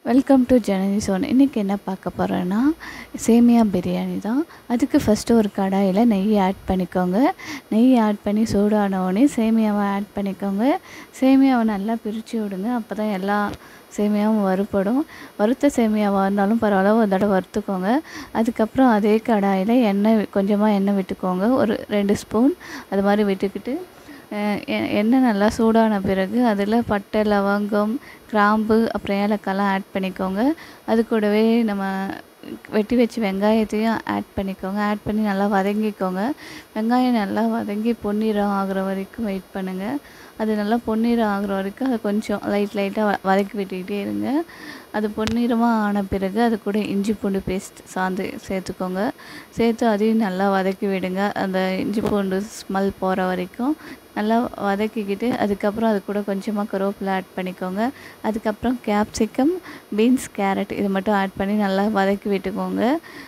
welcome to Janani zone இன்றைக்கி என்ன பார்க்க போகிறோன்னா சேமியா பிரியாணி தான் அதுக்கு ஃபஸ்ட்டு ஒரு கடாயில் நெய் ஆட் பண்ணிக்கோங்க நெய் ஆட் பண்ணி சூடான உடனே சேமியாவை ஆட் பண்ணிக்கோங்க சேமியாவை நல்லா பிரித்து விடுங்க அப்போ தான் எல்லா சேமியாவும் வறுபடும் வறுத்த சேமியாவாக இருந்தாலும் பரவாயில்ல ஒரு தடவை வறுத்துக்கோங்க அதுக்கப்புறம் அதே கடாயில் எண்ணெய் கொஞ்சமாக எண்ணெய் விட்டுக்கோங்க ஒரு ரெண்டு ஸ்பூன் அது மாதிரி விட்டுக்கிட்டு எண்ணெய் நல்லா சூடான பிறகு அதில் பட்டை லவங்கம் கிராம்பு அப்புறம் ஏலக்காய்லாம் ஆட் பண்ணிக்கோங்க அது கூடவே நம்ம வெட்டி வச்சு வெங்காயத்தையும் ஆட் பண்ணிக்கோங்க ஆட் பண்ணி நல்லா வதங்கிக்கோங்க வெங்காயம் நல்லா வதங்கி பொன்னிறம் ஆகிற வரைக்கும் வெயிட் பண்ணுங்கள் அது நல்லா பொன்னிறம் ஆகிற வரைக்கும் அதை கொஞ்சம் லைட் லைட்டாக வ வதக்கி விட்டுக்கிட்டே இருங்க அது பொன்னிறமாக ஆன பிறகு அது கூட இஞ்சி பூண்டு பேஸ்ட் சாந்து சேர்த்துக்கோங்க சேர்த்து அதையும் நல்லா வதக்கி விடுங்க அந்த இஞ்சி பூண்டு ஸ்மெல் போகிற வரைக்கும் நல்லா வதக்கிக்கிட்டு அதுக்கப்புறம் அது கூட கொஞ்சமாக கருவேப்பிலை ஆட் பண்ணிக்கோங்க அதுக்கப்புறம் கேப்சிகம் பீன்ஸ் கேரட் இது மட்டும் ஆட் பண்ணி நல்லா வதக்கி விட்டுக்கோங்க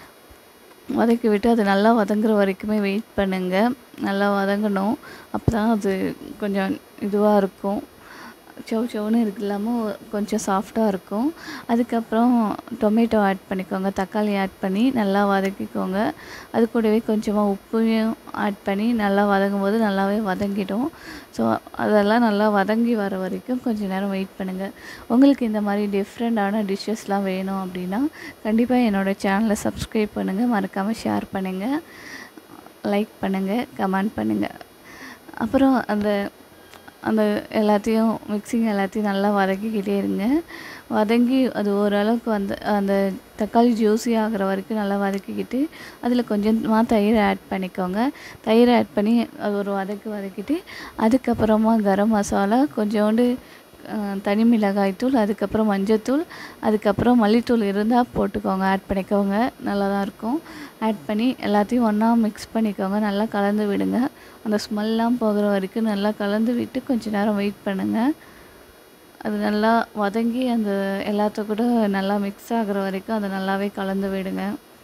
வதக்கி விட்டு அது நல்லா வதங்குற வரைக்குமே வெயிட் பண்ணுங்கள் நல்லா வதங்கணும் அப்போ தான் அது கொஞ்சம் இதுவாக இருக்கும் சவு சவுன்னு இருக்கு இல்லாமல் கொஞ்சம் சாஃப்டாக இருக்கும் அதுக்கப்புறம் டொமேட்டோ ஆட் பண்ணிக்கோங்க தக்காளி ஆட் பண்ணி நல்லா வதக்கிக்கோங்க அது கூடவே கொஞ்சமாக உப்பையும் ஆட் பண்ணி நல்லா வதங்கும் போது நல்லாவே வதங்கிடும் ஸோ அதெல்லாம் நல்லா வதங்கி வர வரைக்கும் கொஞ்சம் நேரம் வெயிட் பண்ணுங்கள் உங்களுக்கு இந்த மாதிரி டிஃப்ரெண்ட்டான டிஷ்ஷஸ்லாம் வேணும் அப்படின்னா கண்டிப்பாக என்னோடய சேனலை சப்ஸ்கிரைப் பண்ணுங்கள் மறக்காமல் ஷேர் பண்ணுங்கள் லைக் பண்ணுங்கள் கமெண்ட் பண்ணுங்கள் அப்புறம் அந்த அந்த எல்லாத்தையும் மிக்சிங் எல்லாத்தையும் நல்லா வதக்கிக்கிட்டே இருங்க வதங்கி அது ஓரளவுக்கு வந்து அந்த தக்காளி ஜூஸி ஆகிற வரைக்கும் நல்லா வதக்கிக்கிட்டு அதில் கொஞ்சமாக தயிர் ஆட் பண்ணிக்கோங்க தயிர் ஆட் பண்ணி அது ஒரு வதக்கு வதக்கிட்டு அதுக்கப்புறமா கரம் மசாலா கொஞ்சோண்டு தனி மிளகாய் தூள் அதுக்கப்புறம் மஞ்சத்தூள் அதுக்கப்புறம் மல்லித்தூள் இருந்தால் போட்டுக்கோங்க ஆட் பண்ணிக்கோங்க நல்லா தான் இருக்கும் ஆட் பண்ணி எல்லாத்தையும் ஒன்றா மிக்ஸ் பண்ணிக்கோங்க நல்லா கலந்து விடுங்க அந்த ஸ்மெல்லாம் போகிற வரைக்கும் நல்லா கலந்து விட்டு கொஞ்சம் நேரம் வெயிட் பண்ணுங்கள் அது நல்லா வதங்கி அந்த எல்லாத்த கூட நல்லா மிக்ஸ் ஆகிற வரைக்கும் அதை நல்லாவே கலந்து விடுங்க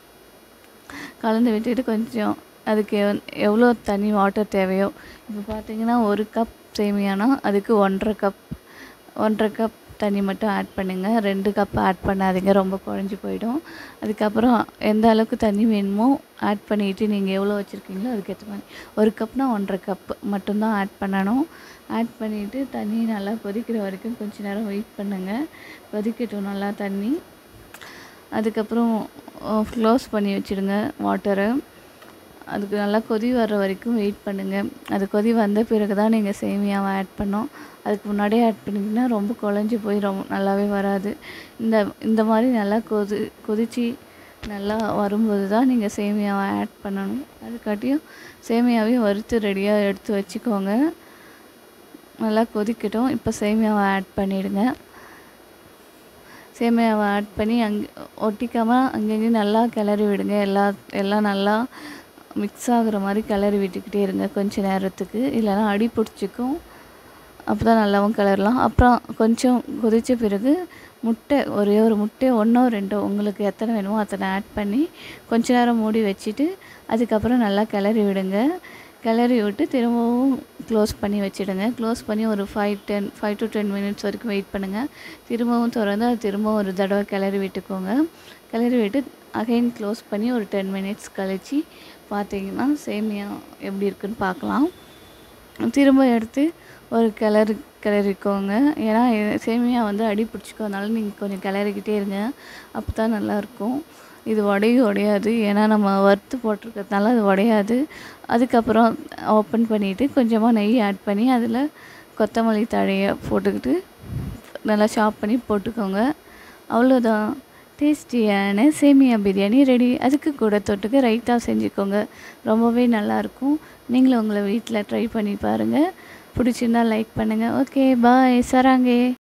கலந்து விட்டுட்டு கொஞ்சம் அதுக்கு எவ்வளோ தண்ணி வாட்டர் தேவையோ இப்போ பார்த்தீங்கன்னா ஒரு கப் சேமியானா அதுக்கு ஒன்றரை கப் ஒன்றரை கப் தண்ணி மட்டும் ஆட் பண்ணுங்கள் ரெண்டு கப் ஆட் பண்ணாதீங்க ரொம்ப குழஞ்சி போயிடும் அதுக்கப்புறம் எந்த அளவுக்கு தண்ணி வேணுமோ ஆட் பண்ணிவிட்டு நீங்கள் எவ்வளோ வச்சுருக்கீங்களோ அதுக்கேற்ற மாதிரி ஒரு கப்னால் ஒன்றரை கப் மட்டும்தான் ஆட் பண்ணணும் ஆட் பண்ணிவிட்டு தண்ணி நல்லா கொதிக்கிற வரைக்கும் கொஞ்ச நேரம் வெயிட் பண்ணுங்கள் கொதிக்கட்டும் நல்லா தண்ணி அதுக்கப்புறம் க்ளோஸ் பண்ணி வச்சுடுங்க வாட்டரை அதுக்கு நல்லா கொதி வர்ற வரைக்கும் வெயிட் பண்ணுங்கள் அது கொதி வந்த பிறகு தான் நீங்கள் சேமியாவை ஆட் பண்ணோம் அதுக்கு முன்னாடியே ஆட் பண்ணிங்கன்னா ரொம்ப குழஞ்சி போய் ரொம்ப நல்லாவே வராது இந்த இந்த மாதிரி நல்லா கொதி கொதித்து நல்லா வரும்போது தான் நீங்கள் சேமியாவை ஆட் பண்ணணும் அதுக்காட்டியும் சேமியாவையும் வறுத்து ரெடியாக எடுத்து வச்சுக்கோங்க நல்லா கொதிக்கட்டும் இப்போ சேமியாவை ஆட் பண்ணிவிடுங்க சேமியாவை ஆட் பண்ணி அங்கே ஒட்டிக்காமல் அங்கங்கேயும் நல்லா கிளறி விடுங்க எல்லா எல்லாம் நல்லா மிக்ஸ் ஆகுற மாதிரி கிளறி விட்டுக்கிட்டே இருங்க கொஞ்சம் நேரத்துக்கு இல்லைனா அடி பிடிச்சிக்கும் அப்போ தான் நல்லாவும் கிளறலாம் அப்புறம் கொஞ்சம் கொதித்த பிறகு முட்டை ஒரே ஒரு முட்டை ஒன்றோ ரெண்டோ உங்களுக்கு எத்தனை வேணுமோ அத்தனை ஆட் பண்ணி கொஞ்ச நேரம் மூடி வச்சுட்டு அதுக்கப்புறம் நல்லா கிளறி விடுங்க கிளறி விட்டு திரும்பவும் க்ளோஸ் பண்ணி வச்சுடுங்க க்ளோஸ் பண்ணி ஒரு five ten five to ten minutes வரைக்கும் வெயிட் பண்ணுங்கள் திரும்பவும் திறந்து அது திரும்பவும் ஒரு தடவை கிளறி விட்டுக்கோங்க கிளறி விட்டு அகைன் க்ளோஸ் பண்ணி ஒரு டென் மினிட்ஸ் கழித்து பார்த்தீங்கன்னா சேமியா எப்படி இருக்குன்னு பார்க்கலாம் திரும்ப எடுத்து ஒரு கிளறு கிளறிக்கோங்க ஏன்னா சேமியா வந்து அடி பிடிச்சிக்கோ அதனால நீங்கள் கொஞ்சம் கிளறிக்கிட்டே இருங்க அப்போ தான் நல்லாயிருக்கும் இது உடையும் உடையாது ஏன்னா நம்ம வறுத்து போட்டிருக்கிறதுனால அது உடையாது அதுக்கப்புறம் ஓப்பன் பண்ணிவிட்டு கொஞ்சமாக நெய் ஆட் பண்ணி அதில் கொத்தமல்லி தழையை போட்டுக்கிட்டு நல்லா சாப் பண்ணி போட்டுக்கோங்க அவ்வளோதான் டேஸ்டியான சேமியா பிரியாணி ரெடி அதுக்கு கூட தொட்டுக்க ரைத்தா செஞ்சுக்கோங்க ரொம்பவே நல்லாயிருக்கும் நீங்களும் உங்களை வீட்டில் ட்ரை பண்ணி பாருங்கள் பிடிச்சிருந்தா லைக் பண்ணுங்கள் ஓகே பாய் சராங்கே